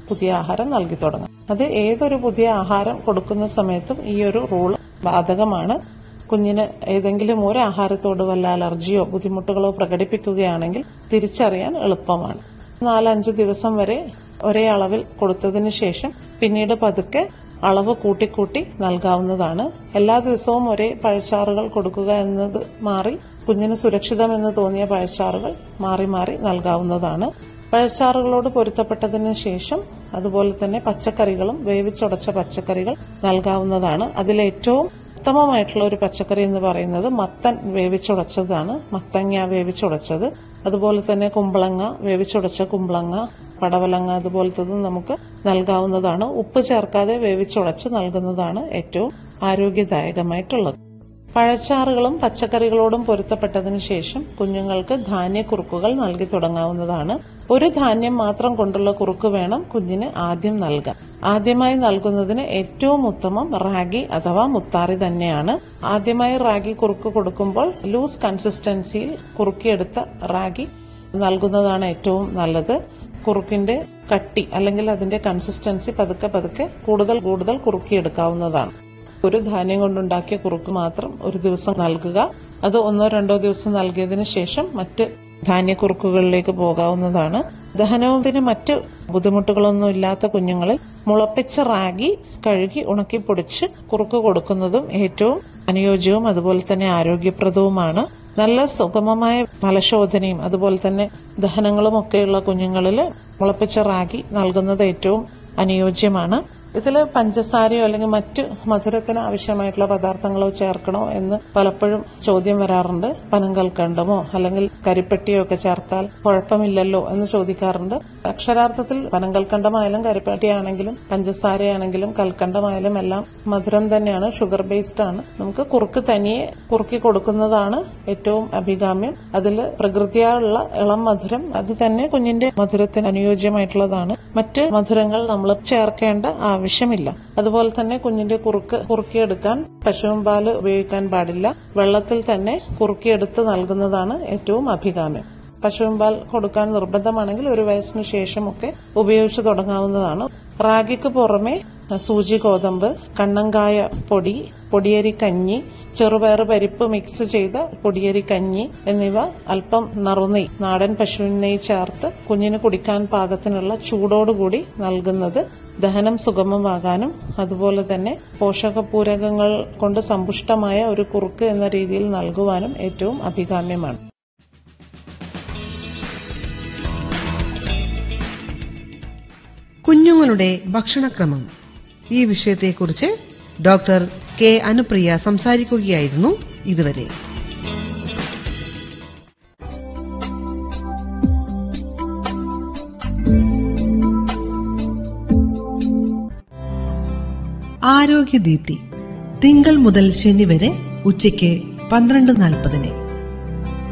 പുതിയ ആഹാരം നൽകി തുടങ്ങാം അത് ഏതൊരു പുതിയ ആഹാരം കൊടുക്കുന്ന സമയത്തും ഈ ഒരു റൂൾ ബാധകമാണ് കുഞ്ഞിന് ഏതെങ്കിലും ഒരു ആഹാരത്തോട് വല്ല അലർജിയോ ബുദ്ധിമുട്ടുകളോ പ്രകടിപ്പിക്കുകയാണെങ്കിൽ തിരിച്ചറിയാൻ എളുപ്പമാണ് നാലഞ്ച് ദിവസം വരെ ഒരേ അളവിൽ കൊടുത്തതിന് ശേഷം പിന്നീട് പതുക്കെ അളവ് കൂട്ടിക്കൂട്ടി നൽകാവുന്നതാണ് എല്ലാ ദിവസവും ഒരേ പഴച്ചാറുകൾ കൊടുക്കുക എന്നത് മാറി കുഞ്ഞിന് സുരക്ഷിതമെന്ന് തോന്നിയ പഴച്ചാറുകൾ മാറി മാറി നൽകാവുന്നതാണ് പഴച്ചാറുകളോട് പൊരുത്തപ്പെട്ടതിന് ശേഷം അതുപോലെ തന്നെ പച്ചക്കറികളും വേവിച്ചുടച്ച പച്ചക്കറികൾ നൽകാവുന്നതാണ് അതിലേറ്റവും ഉത്തമമായിട്ടുള്ള ഒരു പച്ചക്കറി എന്ന് പറയുന്നത് മത്തൻ വേവിച്ചുടച്ചതാണ് മത്തങ്ങ വേവിച്ചുടച്ചത് അതുപോലെ തന്നെ കുമ്പളങ്ങ വേവിച്ചുടച്ച കുമ്പളങ്ങ പടവലങ്ങ അതുപോലത്തത് നമുക്ക് നൽകാവുന്നതാണ് ഉപ്പ് ചേർക്കാതെ വേവിച്ചുടച്ച് നൽകുന്നതാണ് ഏറ്റവും ആരോഗ്യദായകമായിട്ടുള്ളത് പഴച്ചാറുകളും പച്ചക്കറികളോടും പൊരുത്തപ്പെട്ടതിന് ശേഷം കുഞ്ഞുങ്ങൾക്ക് ധാന്യക്കുറുക്കുകൾ നൽകി തുടങ്ങാവുന്നതാണ് ഒരു ധാന്യം മാത്രം കൊണ്ടുള്ള കുറുക്ക് വേണം കുഞ്ഞിന് ആദ്യം നൽകാൻ ആദ്യമായി നൽകുന്നതിന് ഏറ്റവും ഉത്തമം റാഗി അഥവാ മുത്താറി തന്നെയാണ് ആദ്യമായി റാഗി കുറുക്ക് കൊടുക്കുമ്പോൾ ലൂസ് കൺസിസ്റ്റൻസിയിൽ കുറുക്കിയെടുത്ത റാഗി നൽകുന്നതാണ് ഏറ്റവും നല്ലത് കുറുക്കിന്റെ കട്ടി അല്ലെങ്കിൽ അതിന്റെ കൺസിസ്റ്റൻസി പതുക്കെ പതുക്കെ കൂടുതൽ കൂടുതൽ കുറുക്കിയെടുക്കാവുന്നതാണ് ഒരു ധാന്യം കൊണ്ടുണ്ടാക്കിയ കുറുക്ക് മാത്രം ഒരു ദിവസം നൽകുക അത് ഒന്നോ രണ്ടോ ദിവസം നൽകിയതിനു ശേഷം മറ്റ് ധാന്യക്കുറുക്കുകളിലേക്ക് പോകാവുന്നതാണ് ദഹനത്തിന് മറ്റ് ബുദ്ധിമുട്ടുകളൊന്നും ഇല്ലാത്ത കുഞ്ഞുങ്ങളിൽ മുളപ്പിച്ച റാഗി കഴുകി ഉണക്കി പൊടിച്ച് കുറുക്ക് കൊടുക്കുന്നതും ഏറ്റവും അനുയോജ്യവും അതുപോലെ തന്നെ ആരോഗ്യപ്രദവുമാണ് നല്ല സുഗമമായ ഫലശോധനയും അതുപോലെ തന്നെ ദഹനങ്ങളും ഒക്കെയുള്ള കുഞ്ഞുങ്ങളിൽ മുളപ്പിച്ച റാഗി നൽകുന്നത് ഏറ്റവും അനുയോജ്യമാണ് ഇതിൽ പഞ്ചസാരയോ അല്ലെങ്കിൽ മറ്റ് മധുരത്തിന് ആവശ്യമായിട്ടുള്ള പദാർത്ഥങ്ങളോ ചേർക്കണോ എന്ന് പലപ്പോഴും ചോദ്യം വരാറുണ്ട് പനം കൽക്കണ്ടമോ അല്ലെങ്കിൽ കരിപ്പെട്ടിയോ ഒക്കെ ചേർത്താൽ കുഴപ്പമില്ലല്ലോ എന്ന് ചോദിക്കാറുണ്ട് അക്ഷരാർത്ഥത്തിൽ പനം കൽക്കണ്ടമായാലും കരിപ്പെട്ടിയാണെങ്കിലും പഞ്ചസാരയാണെങ്കിലും കൽക്കണ്ടമായാലും എല്ലാം മധുരം തന്നെയാണ് ഷുഗർ ബേസ്ഡ് ആണ് നമുക്ക് കുറുക്ക് തനിയെ കുറുക്കി കൊടുക്കുന്നതാണ് ഏറ്റവും അഭികാമ്യം അതിൽ പ്രകൃതിയായുള്ള ഇളം മധുരം അത് തന്നെ കുഞ്ഞിന്റെ മധുരത്തിന് അനുയോജ്യമായിട്ടുള്ളതാണ് മറ്റ് മധുരങ്ങൾ നമ്മൾ ചേർക്കേണ്ട ആവശ്യമില്ല അതുപോലെ തന്നെ കുഞ്ഞിന്റെ കുറുക്ക് കുറുക്കിയെടുക്കാൻ പശുവും പാല് ഉപയോഗിക്കാൻ പാടില്ല വെള്ളത്തിൽ തന്നെ കുറുക്കിയെടുത്ത് നൽകുന്നതാണ് ഏറ്റവും അഭികാമ്യം പശുവും പാൽ കൊടുക്കാൻ നിർബന്ധമാണെങ്കിൽ ഒരു വയസ്സിനു ശേഷമൊക്കെ ഉപയോഗിച്ചു തുടങ്ങാവുന്നതാണ് റാഗിക്ക് പുറമെ സൂചി ഗോതമ്പ് കണ്ണങ്കായ പൊടി പൊടിയരി കഞ്ഞി ചെറുപയർ പരിപ്പ് മിക്സ് ചെയ്ത പൊടിയരി കഞ്ഞി എന്നിവ അല്പം നറുനെയ് നാടൻ പശുവിൻ നെയ്യ് ചേർത്ത് കുഞ്ഞിന് കുടിക്കാൻ പാകത്തിനുള്ള ചൂടോടുകൂടി നൽകുന്നത് ദഹനം സുഗമമാകാനും അതുപോലെ തന്നെ പോഷകപൂരകങ്ങൾ കൊണ്ട് സമ്പുഷ്ടമായ ഒരു കുറുക്ക് എന്ന രീതിയിൽ നൽകുവാനും ഏറ്റവും അഭികാമ്യമാണ് കുഞ്ഞുങ്ങളുടെ ഭക്ഷണക്രമം ഈ വിഷയത്തെക്കുറിച്ച് ഡോക്ടർ കെ അനുപ്രിയ സംസാരിക്കുകയായിരുന്നു ഇതുവരെ ആരോഗ്യദീപ്തി തിങ്കൾ മുതൽ ശനി വരെ ഉച്ചയ്ക്ക് പന്ത്രണ്ട് നാൽപ്പതിന്